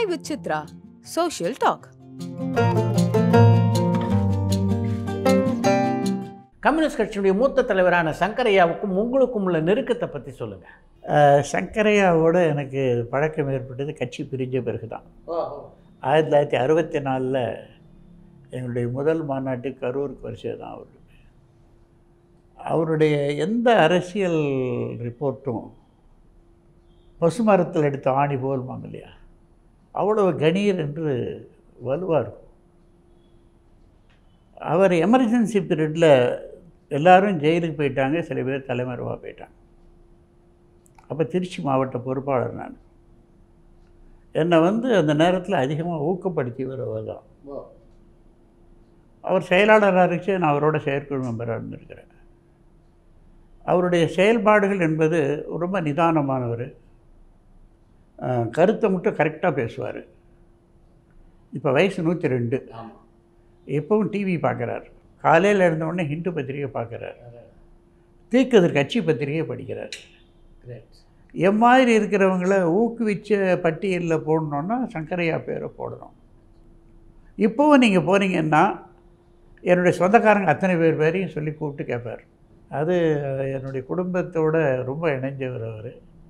Chai with Chitra. Social talk. Communist கட்சியுடைய மூத்த தலைவரான சங்கரையாவுக்கும் உங்களுக்கும் உள்ள நெருக்கத்தை பற்றி சொல்லுங்கள் அஹ், சங்கரையாவோட எனக்கு பழக்கம் ஏற்பட்டது கட்சி பிரிஞ்ச பிறகு தான் ஆயிரத்தி தொள்ளாயிரத்தி அறுபத்தி நாலில் எங்களுடைய முதல் மாநாட்டுக்கு கரூருக்கு வரிசை தான் அவர் அவருடைய எந்த அரசியல் ரிப்போர்ட்டும் பசுமரத்தில் எடுத்த ஆணி போல்வாங்க இல்லையா அவ்வளவு கணீர் என்று வலுவாக இருக்கும் அவர் எமர்ஜென்சி பீரியடில் எல்லாரும் ஜெயிலுக்கு போயிட்டாங்க சில பேர் தலைமறைவாக போயிட்டாங்க அப்போ திருச்சி மாவட்ட பொறுப்பாளர் நான் என்னை வந்து அந்த நேரத்தில் அதிகமாக ஊக்கப்படுத்தியவர் அவர் தான் அவர் செயலாளராக இருந்துச்சு நான் அவரோட செயற்குழு மெம்பராக இருந்திருக்கிறேன் அவருடைய செயல்பாடுகள் என்பது ரொம்ப நிதானமானவர் அஹ், கருத்தை மட்டும் கரெக்டாக பேசுவார் இப்போ வயசு நூற்றி ரெண்டு எப்பவும் டிவி பார்க்குறாரு காலையில் இருந்த உடனே ஹிந்து பத்திரிகை பார்க்குறாரு தீக்கதிர் கட்சி பத்திரிகை படிக்கிறார் எம் மாதிரி இருக்கிறவங்கள ஊக்குவிச்ச பட்டியலில் போடணுன்னா சங்கரையா பேரை போடணும் இப்போவும் நீங்கள் போனீங்கன்னா என்னுடைய சொந்தக்காரங்க அத்தனை பேர் பேரையும் சொல்லி கூப்பிட்டு கேட்பார் அது என்னுடைய குடும்பத்தோட ரொம்ப இணைஞ்சவர் அவர்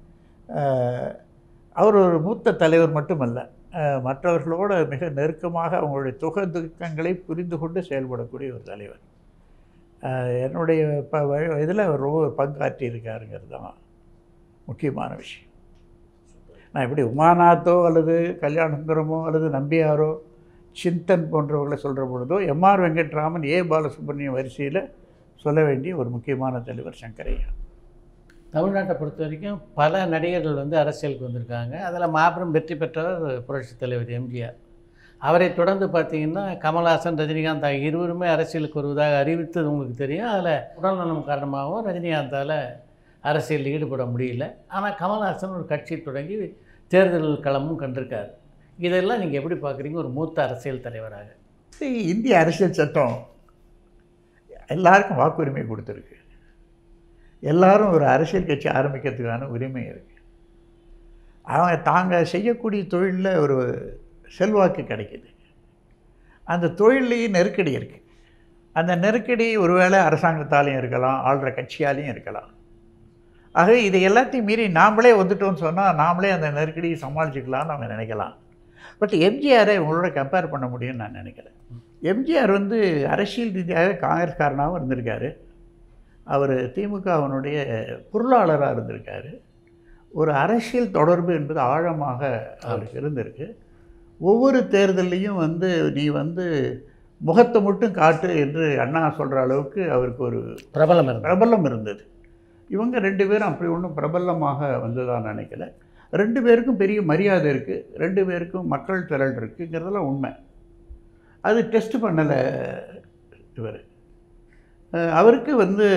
அவர் ஒரு மூத்த தலைவர் மட்டுமல்ல அஹ், மற்றவர்களோட மிக நெருக்கமாக அவங்களுடைய துக துக்கங்களை புரிந்து கொண்டு செயல்படக்கூடிய ஒரு தலைவர் அஹ், என்னுடைய ப இதில் அவர் ரொம்ப பங்காற்றி இருக்காருங்கிறது தான் முக்கியமான விஷயம் நான் இப்படி உமாநாத்தோ அல்லது கல்யாணசுந்தரமோ அல்லது நம்பியாரோ சிந்தன் போன்றவர்களை சொல்கிற பொழுதோ எம்ஆர் வெங்கட்ராமன் ஏ பாலசுப்ரமணியம் வரிசையில் சொல்ல வேண்டிய ஒரு முக்கியமான தலைவர் சங்கரையா தமிழ்நாட்டை பொறுத்த வரைக்கும் பல நடிகர்கள் வந்து அரசியலுக்கு வந்திருக்காங்க அதில் மாபெரும் வெற்றி பெற்றவர் புரட்சித் தலைவர் எம்ஜிஆர் அவரை தொடர்ந்து பார்த்தீங்கன்னா கமல்ஹாசன் ரஜினிகாந்த் ஆகிய இருவருமே அரசியலுக்கு வருவதாக அறிவித்தது உங்களுக்கு தெரியும் அதில் உடல்நலம் காரணமாகவும் ரஜினிகாந்தால் அரசியலில் ஈடுபட முடியல ஆனால் கமல்ஹாசன் ஒரு கட்சி தொடங்கி தேர்தல் களமும் கண்டிருக்காரு இதெல்லாம் நீங்கள் எப்படி பார்க்குறீங்க ஒரு மூத்த அரசியல் தலைவராக இது இந்திய அரசியல் சட்டம் எல்லாருக்கும் வாக்குரிமை கொடுத்துருக்கு எல்லாரும் ஒரு அரசியல் கட்சி ஆரம்பிக்கிறதுக்கான உரிமை இருக்குது அவங்க தாங்க செய்யக்கூடிய தொழிலில் ஒரு செல்வாக்கு கிடைக்குது அந்த தொழிலையும் நெருக்கடி இருக்குது அந்த நெருக்கடி ஒருவேளை அரசாங்கத்தாலையும் இருக்கலாம் ஆள்ற கட்சியாலையும் இருக்கலாம் ஆகவே இதை எல்லாத்தையும் மீறி நாமளே வந்துட்டோம்னு சொன்னால் நாமளே அந்த நெருக்கடியை சமாளிச்சுக்கலாம்னு அவங்க நினைக்கலாம் பட் எம்ஜிஆரை இவங்களோட கம்பேர் பண்ண முடியும்னு நான் நினைக்கிறேன் எம்ஜிஆர் வந்து அரசியல் ரீதியாக காங்கிரஸ்காரனாகவும் இருந்திருக்காரு அவர் திமுகவினுடைய பொருளாளராக இருந்திருக்காரு ஒரு அரசியல் தொடர்பு என்பது ஆழமாக அவருக்கு இருந்திருக்கு ஒவ்வொரு தேர்தல்லையும் வந்து நீ வந்து முகத்தை மட்டும் காட்டு என்று அண்ணா சொல்கிற அளவுக்கு அவருக்கு ஒரு பிரபலம் இருந்தார் பிரபலம் இருந்தது இவங்க ரெண்டு பேரும் அப்படி ஒன்றும் பிரபலமாக வந்ததாக நினைக்கல ரெண்டு பேருக்கும் பெரிய மரியாதை இருக்குது ரெண்டு பேருக்கும் மக்கள் திரள் இருக்குங்கிறதெல்லாம் உண்மை அது டெஸ்ட் பண்ணலை இவர் அவருக்கு வந்து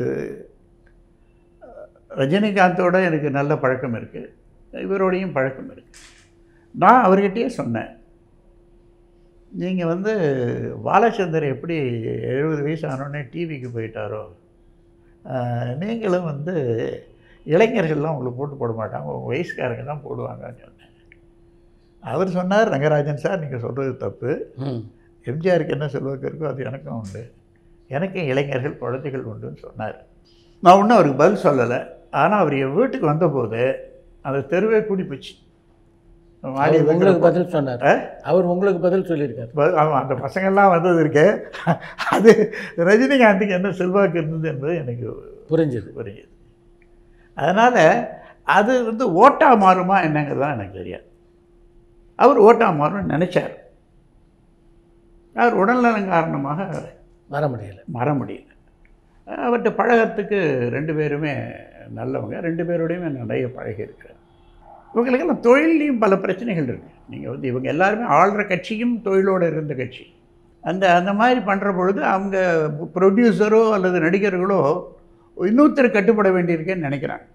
அஹ், ரஜினிகாந்தோட எனக்கு நல்ல பழக்கம் இருக்குது இவரோடையும் பழக்கம் இருக்குது நான் அவர்கிட்டயே சொன்னேன் நீங்கள் வந்து பாலச்சந்தர் எப்படி எழுபது வயசு ஆனோடனே டிவிக்கு போயிட்டாரோ ஆஹ், நீங்களும் வந்து இளைஞர்கள்லாம் உங்களுக்கு போட்டு போட மாட்டாங்க உங்கள் வயசுக்காரங்க தான் போடுவாங்கன்னு சொன்னேன் அவர் சொன்னார் ரங்கராஜன் சார் நீங்கள் சொல்கிறது தப்பு ம் எம்ஜிஆருக்கு என்ன செல்வாக்கு இருக்கோ அது எனக்கும் உண்டு எனக்கும் இளைஞர்கள் குழந்தைகள் உண்டுன்னு சொன்னார் நான் ஒன்றும் அவருக்கு பதில் சொல்லலை ஆனால் அவர் என் வீட்டுக்கு வந்தபோது அந்த தெருவே கூடி போச்சு மாடி அவர் உங்களுக்கு பதில் சொன்னார் ஆ? அவர் உங்களுக்கு பதில் சொல்லியிருக்காரு ப- ஆமாம் அந்த பசங்கள்லாம் வந்தது இருக்கே அது ரஜினிகாந்துக்கு என்ன செல்வாக்கு இருந்தது என்பது எனக்கு புரிஞ்சுது புரியுது அதனால் அது வந்து ஓட்டா மாறுமா என்னங்கிறது தான் எனக்கு தெரியாது அவர் ஓட்டா மாறும்னு நினச்சார் அவர் உடல்நலம் காரணமாக வர முடியல மற முடியல அவர்கிட்ட பழகத்துக்கு ரெண்டு பேருமே நல்லவங்க ரெண்டு பேரோடையுமே நிறைய பழகியிருக்கிறார் இவங்களுக்கெல்லாம் தொழிலையும் பல பிரச்சனைகள் இருக்குது நீங்கள் வந்து இவங்க எல்லாருமே ஆள்ற கட்சியும் தொழிலோடு இருந்த கட்சி அந்த அந்த மாதிரி பண்ணுற பொழுது அவங்க ப்ரொடியூசரோ அல்லது நடிகர்களோ இன்னொருத்தர் கட்டுப்பட வேண்டியிருக்கேன்னு நினைக்கிறாங்க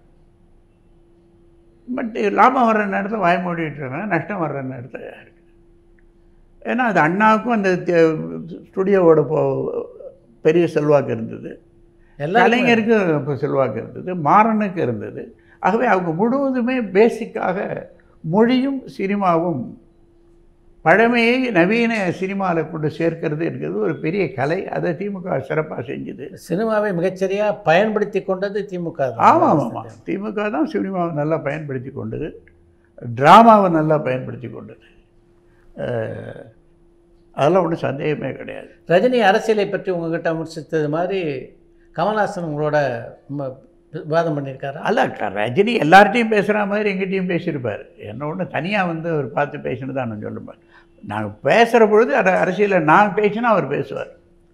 பட் லாபம் வர்ற நேரத்தில் வாய மூடிட்டு இருக்காங்க நஷ்டம் வர்ற நேரத்தில் இருக்குது ஏன்னா அது அண்ணாவுக்கும் அந்த ஸ்டுடியோவோட போ பெரிய செல்வாக்கு இருந்தது எல்லாருமே கலைஞருக்கு இப்போ செல்வாக்கு இருந்தது மாறனுக்கு இருந்தது ஆகவே அவங்க முழுவதுமே பேசிக்காக மொழியும் சினிமாவும் பழமையை நவீன சினிமாவில் கொண்டு சேர்க்கிறது என்கிறது ஒரு பெரிய கலை அதை திமுக சிறப்பாக செஞ்சுது சினிமாவை மிகச்சரியாக பயன்படுத்தி கொண்டது திமுக தான். ஆமாம் ஆமாம் திமுக தான் சினிமாவை நல்லா பயன்படுத்தி கொண்டது ட்ராமாவை நல்லா பயன்படுத்தி கொண்டது அஹ், அதெல்லாம் ஒன்றும் சந்தேகமே கிடையாது ரஜினி அரசியலை பற்றி உங்ககிட்ட விமர்சித்தது மாதிரி கமல்ஹாசன் உங்களோட ம- விவாதம் பண்ணியிருக்காரா அல்ல க- ரஜினி எல்லார்ட்டையும் பேசுகிற மாதிரி எங்கிட்டையும் பேசியிருப்பார் என்ன ஒன்று தனியாக வந்து அவர் பார்த்து பேசினு தான் நான் சொல்லுவேன் நாங்கள் பேசுகிற பொழுது அட அரசியலில் நான் பேசினா அவர் பேசுவார்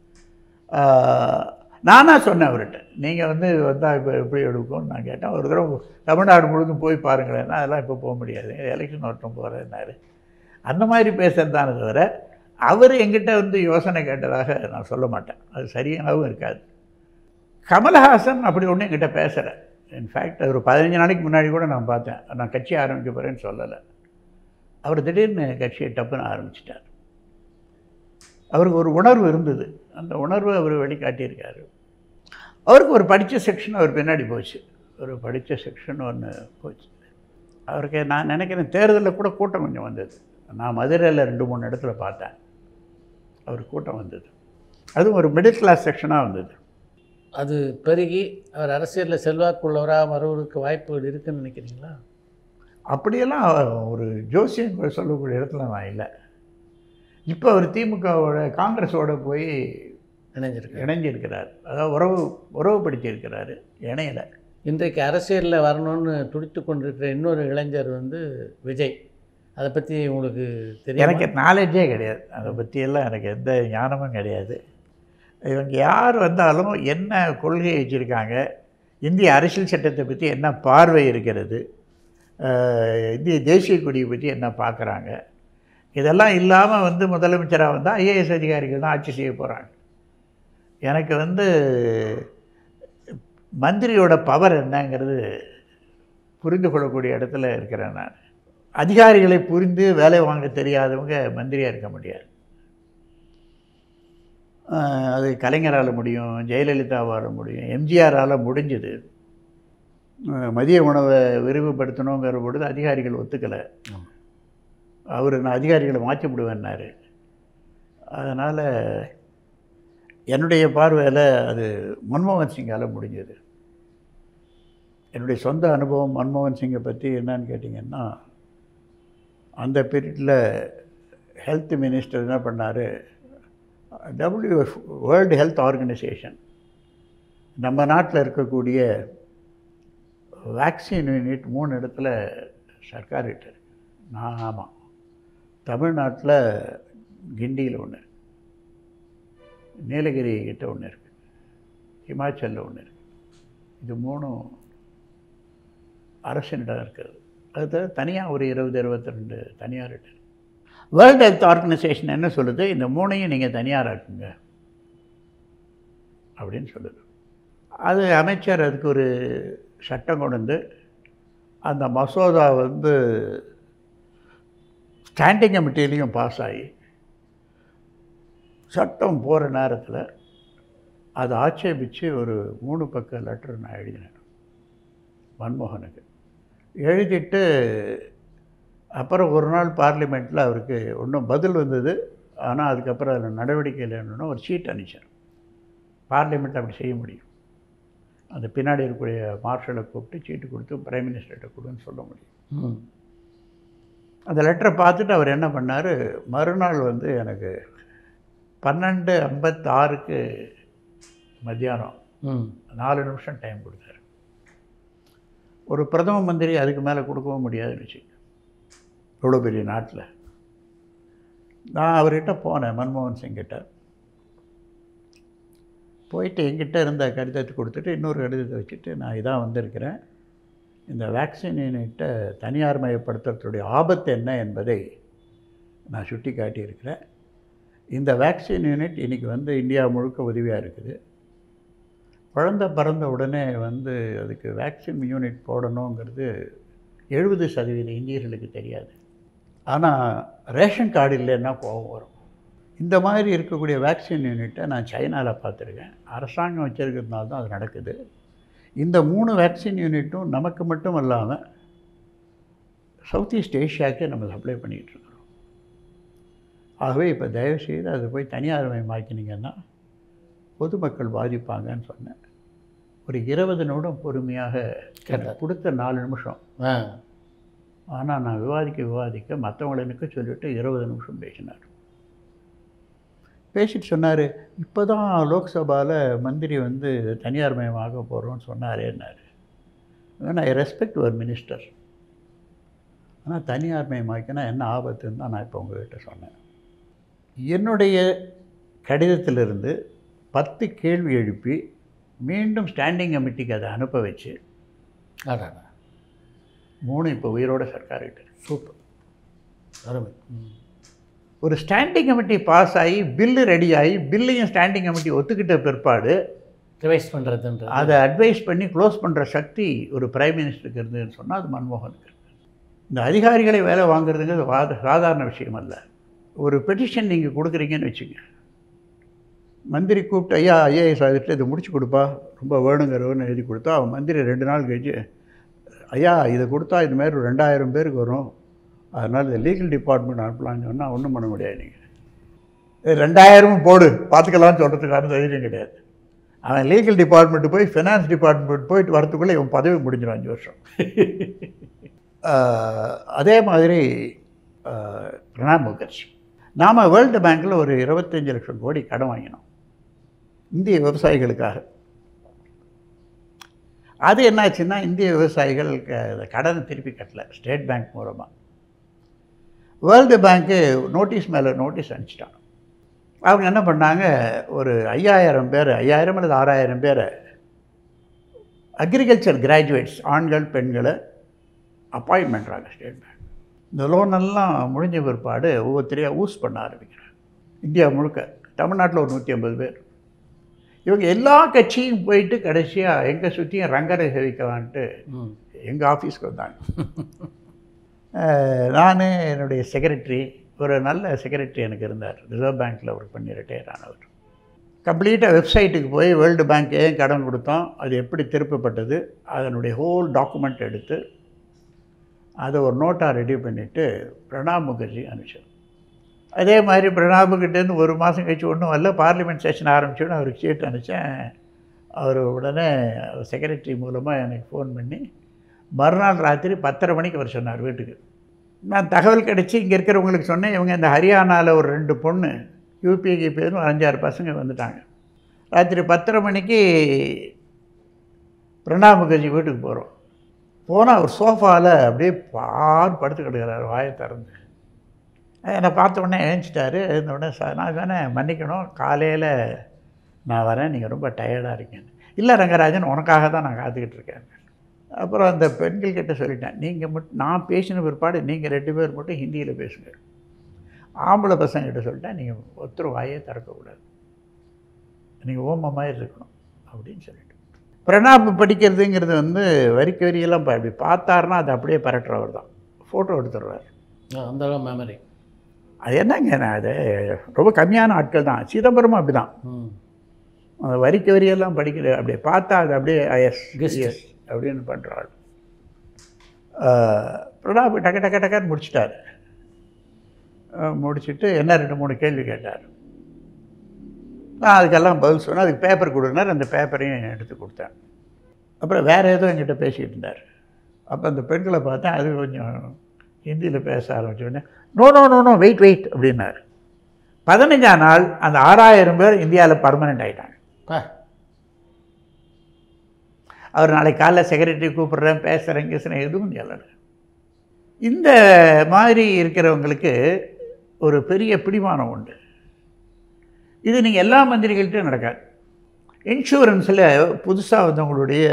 நானாக சொன்னேன் அவர்கிட்ட நீங்கள் வந்து வந்தால் இப்போ எப்படி எடுக்கும்னு நான் கேட்டேன் ஒரு தடவை தமிழ்நாடு முழுதும் போய் பாருங்களேன் அதெல்லாம் இப்போ போக முடியாது எலெக்ஷன் வரட்டும் போகிறேன்னாரு அந்த மாதிரி பேசுறது தானே தவிர அவர் எங்கிட்ட வந்து யோசனை கேட்டதாக நான் சொல்ல மாட்டேன் அது சரியாகவும் இருக்காது கமல்ஹாசன் அப்படி ஒன்றும் என்கிட்ட பேசலை இன்ஃபேக்ட் ஒரு பதினஞ்சு நாளைக்கு முன்னாடி கூட நான் பார்த்தேன் நான் கட்சி ஆரம்பிக்க போகிறேன்னு சொல்லலை அவர் திடீர்னு கட்சியை டப்புன்னு ஆரம்பிச்சிட்டார் அவருக்கு ஒரு உணர்வு இருந்தது அந்த உணர்வை அவர் வெளிக்காட்டியிருக்காரு அவருக்கு ஒரு படித்த செக்ஷன் அவர் பின்னாடி போச்சு ஒரு படித்த செக்ஷன் ஒன்று போச்சு அவருக்கு நான் நினைக்கிறேன் தேர்தலில் கூட கூட்டம் கொஞ்சம் வந்தது நான் மதுரையில் ரெண்டு மூணு இடத்துல பார்த்தேன் அவர் கூட்டம் வந்தது அதுவும் ஒரு மிடில் கிளாஸ் செக்ஷனாக வந்தது அது பெருகி அவர் அரசியலில் செல்வாக்குள்ளவராக வருவதற்கு வாய்ப்புகள் இருக்குன்னு நினைக்கிறீங்களா அப்படியெல்லாம் ஒரு ஜோசியம் சொல்லக்கூடிய இடத்துல நான் இல்லை இப்போ அவர் திமுகவோட காங்கிரஸோட போய் இணைஞ்சிருக்கு இணைஞ்சிருக்கிறார் அதாவது உறவு உறவுபடுத்தியிருக்கிறாரு இணையலை இன்றைக்கு அரசியலில் வரணும்னு துடித்து கொண்டிருக்கிற இன்னொரு இளைஞர் வந்து விஜய் அதை பற்றி உங்களுக்கு தெரியும் எனக்கு நாலேஜே கிடையாது அதை பற்றியெல்லாம் எனக்கு எந்த ஞானமும் கிடையாது இவங்க யார் வந்தாலும் என்ன கொள்கை வச்சுருக்காங்க இந்திய அரசியல் சட்டத்தை பற்றி என்ன பார்வை இருக்கிறது அஹ் இந்திய தேசிய கொடியை பற்றி என்ன பார்க்குறாங்க இதெல்லாம் இல்லாமல் வந்து முதலமைச்சராக வந்தால் ஐஏஎஸ் அதிகாரிகள் தான் ஆட்சி செய்ய போகிறாங்க எனக்கு வந்து மந்திரியோட பவர் என்னங்கிறது புரிந்து கொள்ளக்கூடிய இடத்துல இருக்கிறேன் நான் அதிகாரிகளை புரிந்து வேலை வாங்க தெரியாதவங்க மந்திரியாக இருக்க முடியாது ஆஹ் அது கலைஞரால் முடியும் ஜெயலலிதாவால் முடியும் எம்ஜிஆரால் முடிஞ்சது ஆஹ் மதிய உணவை விரிவுபடுத்தணுங்கிற பொழுது அதிகாரிகள் ஒத்துக்கலை ஆமா. அவர் நான் அதிகாரிகளை மாற்றி விடுவேன்னாரு அதனால் என்னுடைய பார்வையில் அது மன்மோகன் சிங்கால் முடிஞ்சது என்னுடைய சொந்த அனுபவம் மன்மோகன் சிங்கை பற்றி என்னன்னு கேட்டிங்கன்னா அந்த பீரியடில் ஹெல்த் மினிஸ்டர் என்ன பண்ணார் டபிள்யூ வேர்ல்டு ஹெல்த் ஆர்கனைசேஷன் நம்ம நாட்டில் இருக்கக்கூடிய வேக்சின் யூனிட் மூணு இடத்துல சர்க்கார்கிட்ட இருக்கு நான் ஆமாம் தமிழ்நாட்டில் கிண்டியில் ஒன்று நீலகிரி கிட்ட ஒன்று இருக்குது ஹிமாச்சலில் ஒன்று இருக்குது இது மூணும் அரசினிடம் இருக்கிறது அது தவிர தனியாக ஒரு இருபது இருபத்தி ரெண்டு தனியார்கிட்ட இருக்கு வேர்ல்டு ஹெல்த் ஆர்கனைசேஷன் என்ன சொல்லுது இந்த மூணையும் நீங்கள் தனியாராக்குங்க அப்படின்னு சொல்லுது அது அமைச்சர் அதுக்கு ஒரு சட்டம் கொண்டு வந்து அந்த மசோதா வந்து ஸ்டாண்டிங் கமிட்டிலையும் பாஸ் ஆகி சட்டம் போகிற நேரத்தில் அதை ஆட்சேபித்து ஒரு மூணு பக்க லெட்டர் நான் எழுதினேன் மன்மோகனுக்கு எழுதிட்டு அப்புறம் ஒரு நாள் பார்லிமெண்ட்டில் அவருக்கு ஒன்றும் பதில் வந்தது ஆனால் அதுக்கப்புறம் அதில் நடவடிக்கை இல்லைன்னு ஒரு சீட் அனுப்பிச்சேன் பார்லிமெண்ட் அப்படி செய்ய முடியும் அந்த பின்னாடி இருக்கக்கூடிய மார்ஷலை கூப்பிட்டு சீட்டு கொடுத்து பிரைம் மினிஸ்டர்கிட்ட கொடுன்னு சொல்ல முடியும் ம். அந்த லெட்டரை பார்த்துட்டு அவர் என்ன பண்ணார் மறுநாள் வந்து எனக்கு பன்னெண்டு ஐம்பத்தாறுக்கு மத்தியானம் ம் நாலு நிமிஷம் டைம் கொடுத்தாரு ஒரு பிரதம மந்திரி அதுக்கு மேலே கொடுக்கவும் முடியாதுன்னு வச்சுக்கோங்க இவ்வளோ பெரிய நாட்டில் நான் அவர்கிட்ட போனேன் மன்மோகன் சிங் கிட்ட போயிட்டு என்கிட்ட இருந்த கடிதத்தை கொடுத்துட்டு இன்னொரு கடிதத்தை வச்சுட்டு நான் இதான் வந்திருக்கிறேன் இந்த வேக்சின் யூனிட்டை தனியார் மயப்படுத்துறதுடைய ஆபத்து என்ன என்பதை நான் சுட்டி காட்டியிருக்கிறேன் இந்த வேக்சின் யூனிட் இன்றைக்கி வந்து இந்தியா முழுக்க உதவியாக இருக்குது குழந்தை பிறந்த உடனே வந்து அதுக்கு வேக்சின் யூனிட் போடணுங்கிறது எழுபது சதவீத இந்தியர்களுக்கு தெரியாது ஆனால் ரேஷன் கார்டு இல்லைன்னா கோபம் வரும் இந்த மாதிரி இருக்கக்கூடிய வேக்சின் யூனிட்டை நான் சைனாவில் பார்த்துருக்கேன் அரசாங்கம் வச்சுருக்கிறதுனால தான் அது நடக்குது இந்த மூணு வேக்சின் யூனிட்டும் நமக்கு மட்டும் இல்லாமல் சவுத் ஈஸ்ட் ஏஷியாவுக்கே நம்ம சப்ளை பண்ணிகிட்டு இருக்கிறோம் ஆகவே இப்போ தயவுசெய்து அதை போய் தனியார் மயமாக்கினீங்கன்னா பொதுமக்கள் பாதிப்பாங்கன்னு சொன்னேன் ஒரு இருபது நிமிடம் பொறுமையாக கேட்டார். கொடுத்த நாலு நிமிஷம் ஆ ஆனால் நான் விவாதிக்க விவாதிக்க மற்றவங்களுக்கு சொல்லிட்டு இருபது நிமிஷம் பேசினார் பேசிட்டு சொன்னார் இப்போ தான் லோக்சபாவில் மந்திரி வந்து தனியார் மயமாக போகிறோம்னு சொன்னாரேன்னாரு ஐ ரெஸ்பெக்ட் ஒரு மினிஸ்டர் ஆனால் தனியார் மயமாக்கினா என்ன ஆபத்துன்னு தான் நான் இப்போ உங்ககிட்ட சொன்னேன் என்னுடைய கடிதத்திலிருந்து பத்து கேள்வி எழுப்பி மீண்டும் ஸ்டாண்டிங் கமிட்டிக்கு அதை அனுப்ப வச்சு அடாடா மூணு இப்போ உயிரோட சர்க்கார்கிட்ட இருக்கு. சூப்பர் அருமை ம். ஒரு ஸ்டாண்டிங் கமிட்டி பாஸ் ஆகி பில்லு ரெடி ஆகி பில்லையும் ஸ்டாண்டிங் கமிட்டி ஒத்துக்கிட்ட பிற்பாடு ரிவைஸ் பண்ணுறதுன்றது அதை அட்வைஸ் பண்ணி க்ளோஸ் பண்ணுற சக்தி ஒரு பிரைம் மினிஸ்டருக்கு இருந்ததுன்னு சொன்னால் அது மன்மோகனுக்கு இருக்கு. இந்த அதிகாரிகளை வேலை வாங்குறதுங்கிறது வாத சாதாரண விஷயம் அல்ல ஒரு பெட்டிஷன் நீங்கள் கொடுக்குறீங்கன்னு வச்சுங்க மந்திரி கூப்பிட்டு ஐயா ஐஏஎஸ் ஆகிட்டு இதை முடிச்சு கொடுப்பா ரொம்ப வேணுங்கிறவன்னு எழுதி கொடுத்தா அவன் மந்திரி ரெண்டு நாள் கழிச்சு ஐயா இதை கொடுத்தா இது மாதிரி ஒரு ரெண்டாயிரம் பேருக்கு வரும் அதனால் இந்த லீகல் டிபார்ட்மெண்ட் அனுப்பலாம்னு சொன்னால் ஒன்றும் பண்ண முடியாது நீங்கள் ரெண்டாயிரமும் போடு பார்த்துக்கலாம்னு சொல்கிறதுக்கான தைரியம் கிடையாது அவன் லீகல் டிபார்ட்மெண்ட்டு போய் ஃபினான்ஸ் டிபார்ட்மெண்ட் போயிட்டு வரத்துக்குள்ளே இவன் பதவி முடிஞ்சிடும் அஞ்சு வருஷம் ஆஹ், அதே மாதிரி ஆஹ், பிரணாப் முகர்ஜி நாம் வேர்ல்டு பேங்க்கில் ஒரு இருபத்தஞ்சு லட்சம் கோடி கடன் வாங்கினோம் இந்திய விவசாயிகளுக்காக அது என்னாச்சுன்னா இந்திய விவசாயிகள் க- அந்த கடனை திருப்பி கட்டல ஸ்டேட் பேங்க் மூலமாக வேர்ல்டு பேங்க்கு நோட்டீஸ் மேலே நோட்டீஸ் அனுப்பிச்சிட்டாங்க அவங்க என்ன பண்ணாங்க ஒரு ஐயாயிரம் பேர் ஐயாயிரம் அல்லது ஆறாயிரம் பேரை அக்ரிகல்ச்சர் கிராஜுவேட்ஸ் ஆண்கள் பெண்களை அப்பாயின்ட் பண்ணுறாங்க ஸ்டேட் பேங்க் இந்த லோனெல்லாம் முடிஞ்ச பிற்பாடு ஒவ்வொருத்தரையாக ஊஸ் பண்ண ஆரம்பிக்கிறாங்க இந்தியா முழுக்க தமிழ்நாட்டில் ஒரு நூற்றி ஐம்பது பேர் இவங்க எல்லா கட்சியும் போயிட்டு கடைசியாக எங்கே சுற்றியும் ரங்கரை சேவிக்கலான்ட்டு ம் எங்கள் ஆஃபீஸ்க்கு வந்தாங்க நான் என்னுடைய செக்ரட்டரி ஒரு நல்ல செக்ரட்டரி எனக்கு இருந்தார் ரிசர்வ் பேங்க்கில் ஒர்க் பண்ணி ரிட்டையர் ஆனவர் கம்ப்ளீட்டாக வெப்சைட்டுக்கு போய் வேர்ல்டு பேங்க் ஏன் கடன் கொடுத்தோம் அது எப்படி திருப்பப்பட்டது அதனுடைய ஹோல் டாக்குமெண்ட் எடுத்து அதை ஒரு நோட்டாக ரெடி பண்ணிவிட்டு பிரணாப் முகர்ஜி அனுப்பிச்சோம் அதே மாதிரி பிரணாபுக்கிட்டேருந்து ஒரு மாதம் கழிச்சு ஒன்றும் வரல பார்லிமெண்ட் செஷன் ஆரம்பிச்சோன்னு அவருக்கு சீட் அனுப்பிச்சேன் அவர் உடனே செக்ரட்டரி மூலமாக எனக்கு ஃபோன் பண்ணி மறுநாள் ராத்திரி பத்தரை மணிக்கு வர சொன்னார் வீட்டுக்கு நான் தகவல் கிடச்சி இங்கே இருக்கிறவங்களுக்கு சொன்னேன் இவங்க இந்த ஹரியானாவில் ஒரு ரெண்டு பொண்ணு யூபிஐக்கு பேரும் அஞ்சாறு பசங்க வந்துட்டாங்க ராத்திரி பத்தரை மணிக்கு பிரணாப் முகர்ஜி வீட்டுக்கு போகிறோம் போனால் அவர் சோஃபாவில் அப்படியே பார் படுத்து கிடக்கிறார் வாயை திறந்து என்னை பார்த்த உடனே எழுந்துச்சிட்டாரு எழுந்த உடனே சார் நான் தானே மன்னிக்கணும் காலையில் நான் வரேன் நீங்கள் ரொம்ப டயர்டாக இருக்கீங்க இல்லை ரங்கராஜன் உனக்காக தான் நான் காத்துக்கிட்டு இருக்கேன் அப்புறம் அந்த பெண்கள் கிட்ட சொல்லிட்டேன் நீங்கள் மட்டும் நான் பேசின பிற்பாடு நீங்கள் ரெண்டு பேர் மட்டும் ஹிந்தியில் பேசுங்க ஆம்பளை பசங்கிட்ட சொல்லிட்டேன் நீங்கள் ஒருத்தர் வாயே திறக்கக்கூடாது நீங்கள் ஓம மாதிரி இருக்கணும் அப்படின்னு சொல்லிட்டு பிரணாப் படிக்கிறதுங்கிறது வந்து வரிக்கு வரியெல்லாம் ப- அப்படி பார்த்தாருன்னா அது அப்படியே பரட்டுறவர் தான் ஃபோட்டோ எடுத்துடுவார் ஆ, அந்த அளவு மெமரி அது என்னங்க நான் அது ரொம்ப கம்மியான ஆட்கள் தான் சிதம்பரமும் அப்படி தான் ம் அந்த வரிக்கு வரியெல்லாம் படிக்கிற அப்படியே பார்த்தா அது அப்படியே எஸ் Guest. எஸ் அப்படின்னு பண்ணுறாள் பிரணாப் டக்க டக்க டக்கன்னு முடிச்சிட்டார் அஹ் முடிச்சிட்டு என்ன ரெண்டு மூணு கேள்வி கேட்டார் நான் அதுக்கெல்லாம் பதில் சொன்னேன் அதுக்கு பேப்பர் கொடுனார் அந்த பேப்பரையும் எடுத்து கொடுத்தேன் அப்புறம் வேறு ஏதோ என்கிட்ட பேசிக்கிட்டு இருந்தார் அப்போ அந்த பெண்களை பார்த்தேன் அது கொஞ்சம் ஹிந்தியில் பேச ஆரம்பிச்சோடனே no no no no wait wait அப்படின்னாரு பதினஞ்சாம் நாள் அந்த ஆறாயிரம் பேர் இந்தியாவில் பர்மனெண்ட் ஆயிட்டாங்க பா அவர் நாளைக்கு காலைல செக்ரட்டரி கூப்பிட்றேன் பேசுகிறேன் பேசுகிறேன் எதுவும் சொல்லலை இந்த மாதிரி இருக்கிறவங்களுக்கு ஒரு பெரிய பிடிமானம் உண்டு இது நீங்கள் எல்லா மந்திரிகள்கிட்டையும் நடக்காது இன்சூரன்ஸில் புதுசாக வந்தவங்களுடைய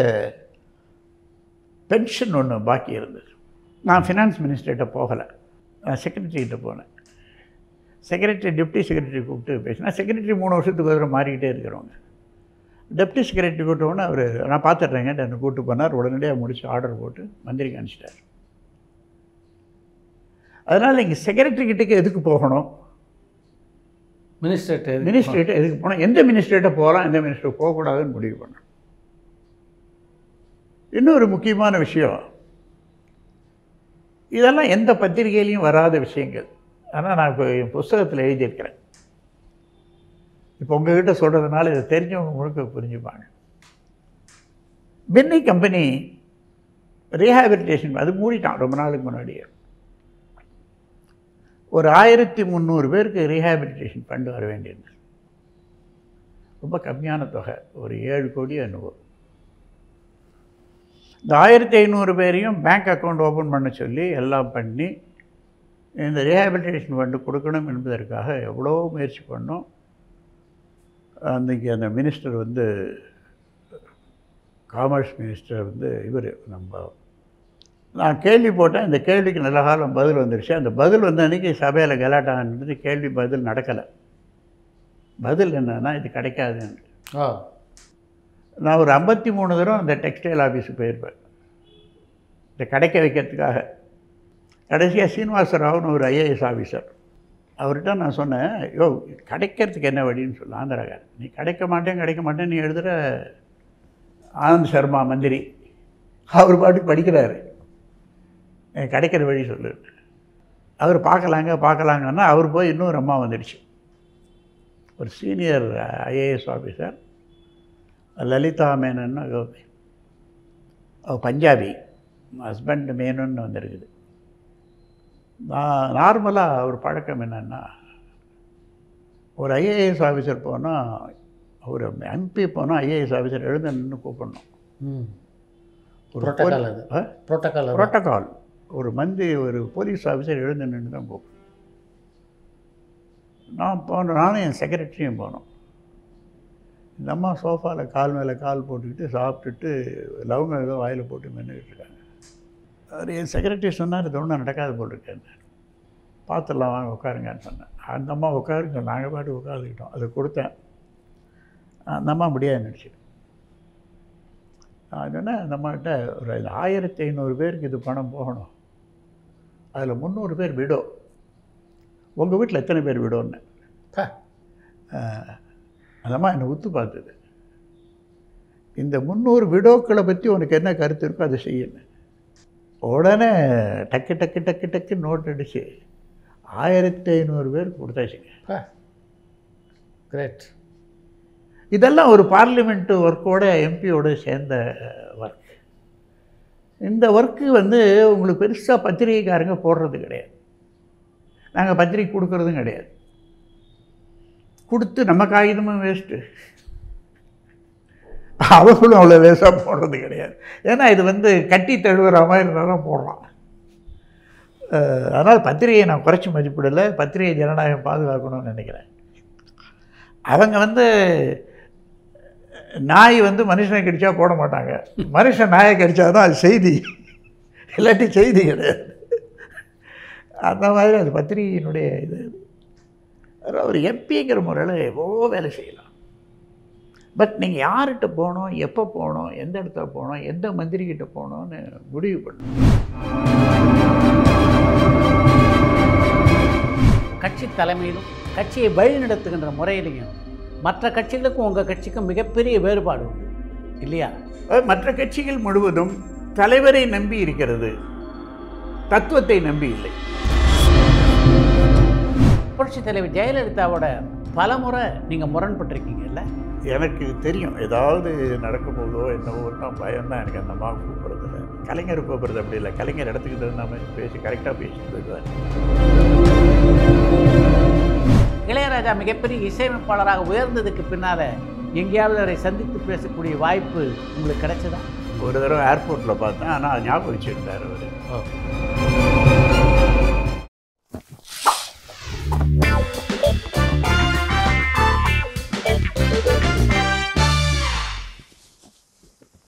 பென்ஷன் ஒன்று பாக்கி இருந்தது நான் ஃபினான்ஸ் மினிஸ்டர்கிட்ட போகலை நான் செக்ரட்டரிகிட்ட போனேன் செக்ரட்டரி டெப்டி செக்ரட்டரி கூப்பிட்டு பேசினா செக்ரட்டரி மூணு வருஷத்துக்கு ஒரு தடவை மாறிக்கிட்டே இருக்கிறவங்க டெப்டி செக்ரட்டரி கூட்டவுடனே அவர் நான் பார்த்துட்றேங்க என்னை கூப்பிட்டு போனார் உடனடியாக முடிச்சு ஆர்டர் போட்டு மந்திரிக்கு அனுப்பிச்சிட்டார் அதனால் இங்கே செக்ரட்டரி கிட்டக்கு எதுக்கு போகணும் மினிஸ்டர்கிட்ட மினிஸ்ட்ரேட்ட எதுக்கு போகணும் எந்த மினிஸ்ட்ரேட்ட போகலாம் எந்த மினிஸ்டர் போகக்கூடாதுன்னு முடிவு பண்ணணும் இன்னொரு முக்கியமான விஷயம் இதெல்லாம் எந்த பத்திரிகையிலையும் வராத விஷயங்கள் ஆனால் நான் இப்போ என் புஸ்தகத்தில் எழுதியிருக்கிறேன் இப்போ உங்ககிட்ட சொல்கிறதுனால இதை தெரிஞ்சவங்க முழுக்க புரிஞ்சுப்பாங்க பென்னி கம்பெனி ரீஹாபிலிட்டேஷன் அது மூடிட்டான் ரொம்ப நாளுக்கு முன்னாடியே ஒரு ஆயிரத்தி முந்நூறு பேருக்கு ரீஹாபிலிட்டேஷன் ஃபண்டு வர வேண்டியது ரொம்ப கம்மியான தொகை ஒரு ஏழு கோடி என்னவோ இந்த ஆயிரத்தி ஐநூறு பேரையும் பேங்க் அக்கௌண்ட் ஓப்பன் பண்ண சொல்லி எல்லாம் பண்ணி இந்த ரீஹாபிலிட்டேஷன் ஃபண்டு கொடுக்கணும் என்பதற்காக எவ்வளோ முயற்சி பண்ணோம் அன்றைக்கி அந்த மினிஸ்டர் வந்து காமர்ஸ் மினிஸ்டர் வந்து இவர் நம்ம நான் கேள்வி போட்டேன் இந்த கேள்விக்கு நல்ல காலம் பதில் வந்துருச்சு அந்த பதில் வந்த அன்றைக்கி சபையில் கலாட்டா நடந்தது கேள்வி பதில் நடக்கலை பதில் என்னன்னா இது கிடைக்காதுன்னு ஓ நான் ஒரு ஐம்பத்தி மூணு தடவை அந்த டெக்ஸ்டைல் ஆஃபீஸுக்கு போயிருப்பேன் இதை கிடைக்க வைக்கிறதுக்காக கடைசியாக சீனிவாச ராவ்னு ஒரு ஐஏஎஸ் ஆஃபீஸர் அவர்கிட்ட நான் சொன்னேன் யோ கிடைக்கிறதுக்கு என்ன வழின்னு சொல்ல ஆந்திராக்கார் நீ கிடைக்க மாட்டேன் கிடைக்க மாட்டேன் நீ எழுதுகிற ஆனந்த் சர்மா மந்திரி அவர் பாட்டுக்கு படிக்கிறாரு எனக்கு கிடைக்கிற வழி சொல்லு அவர் பார்க்கலாங்க பார்க்கலாங்கன்னா அவர் போய் இன்னொரு அம்மா வந்துடுச்சு ஒரு senior IAS officer Lalitha Menon அவ பஞ்சாபி ஹஸ்பண்ட் மேனன்னு வந்திருக்குது நான் நார்மலாக ஒரு பழக்கம் என்னென்னா ஒரு ஐஏஎஸ் ஆஃபீஸர் போனால் ஒரு எம்பி போனால் ஐஏஎஸ் ஆஃபீஸர் எழுந்து நின்று கூப்பிடணும் ம் ஒரு புரோட்டோகால் அது புரோட்டோகால் அது புரோட்டோகால் ஒரு மந்தி ஒரு போலீஸ் ஆஃபீஸர் எழுந்து நின்று தான் கூப்பிடணும் நான் போனோம் நானும் என் செக்ரட்டரியும் போனோம் இந்த அம்மா சோஃபாவில் கால் மேலே கால் போட்டுக்கிட்டு சாப்பிட்டுட்டு லவங்க ஏதோ வாயில் போட்டு மென்னுக்கிட்டு இருக்காங்க அவர் என் செக்ரட்டரி சொன்னார் இது ஒன்றும் நடக்காது போட்டிருக்கேன் பார்த்துடலாம் வாங்க உட்காருங்கன்னு சொன்னேன் அந்த அம்மா உட்காருங்க நாங்கள் பாட்டு உட்காந்துக்கிட்டோம் அதை கொடுத்தேன் அந்த அம்மா முடியாது நினச்சி நான் சொன்னேன் அந்த அம்மாக்கிட்ட ஒரு ஆயிரத்தி ஐநூறு பேருக்கு இது பணம் போகணும் அதில் முந்நூறு பேர் விடோ உங்கள் வீட்டில் எத்தனை பேர் விடோன்னு பா. அந்த அம்மா என்னை உத்து பார்த்தது இந்த முந்நூறு விடோக்களை பற்றி உனக்கு என்ன கருத்து இருக்கோ அதை செய்யணும் உடனே டக்கு டக்கு டக்கு டக்கு நோட் அடிச்சு ஆயிரத்தி ஐநூறு பேர் கொடுத்தாச்சுங்க கிரேட் இதெல்லாம் ஒரு பார்லிமெண்ட்டு ஒர்க்கோட எம்பியோட சேர்ந்த ஒர்க் இந்த ஒர்க்கு வந்து உங்களுக்கு பெருசாக பத்திரிகைக்காரங்க போடுறது கிடையாது நாங்கள் பத்திரிக்கை கொடுக்கறதும் கிடையாது கொடுத்து நம்ம காகிதமும் வேஸ்ட்டு அவங்களும் அவ்வளோ லேசாக போடுறது கிடையாது ஏன்னா இது வந்து கட்டி தழுவுற மாதிரி இருந்தால் தான் போடுறான் அஹ், அதனால் பத்திரிகையை நான் குறைச்சி மதிப்பிடலை பத்திரிகை ஜனநாயகம் பாதுகாக்கணும்னு நினைக்கிறேன் அவங்க வந்து நாய் வந்து மனுஷனை கடிச்சா போட மாட்டாங்க மனுஷன் நாயை கடிச்சா தான் அது செய்தி இல்லாட்டி செய்தி கிடையாது அந்த மாதிரி அது பத்திரிகையினுடைய இது அதனால ஒரு எம்பிங்கிற முறையில் எவ்வளோ வேலை செய்யலாம் பட் நீங்கள் யார்கிட்ட போகணும் எப்போ போகணும் எந்த இடத்துல போகணும் எந்த மந்திரிகிட்ட போகணும்னு முடிவு பண்ணணும் கட்சி தலைமையிலும் கட்சியை வழிநடத்துகின்ற முறையிலையும் மற்ற கட்சிகளுக்கும் உங்கள் கட்சிக்கும் மிகப்பெரிய வேறுபாடு உண்டு இல்லையா அதாவது மற்ற கட்சிகள் முழுவதும் தலைவரை நம்பி இருக்கிறது தத்துவத்தை நம்பி இல்லை புரட்சி தலைவர் ஜெயலலிதாவோட பல முறை நீங்கள் முரண்பட்டிருக்கீங்கல்ல எனக்கு தெரியும் ஏதாவது நடக்க போதோ என்னவோ பயம் தான் எனக்கு அந்த அம்மா கூப்பிட்றதுல கலைஞர் கூப்பிட்றது அப்படி இல்லை கலைஞர் இடத்துக்கு தகுந்த மாதிரி பேசி கரெக்டாக பேசிட்டு போயிடுவார் இளையராஜா மிகப்பெரிய இசையமைப்பாளராக உயர்ந்ததுக்கு பின்னால் எங்கேயாவது அவரை சந்தித்து பேசக்கூடிய வாய்ப்பு உங்களுக்கு கிடைச்சதா ஒரு தடவை ஏர்போர்ட்டில் பார்த்தேன் ஆனால் ஞாபகம் வச்சுருந்தார் அவர்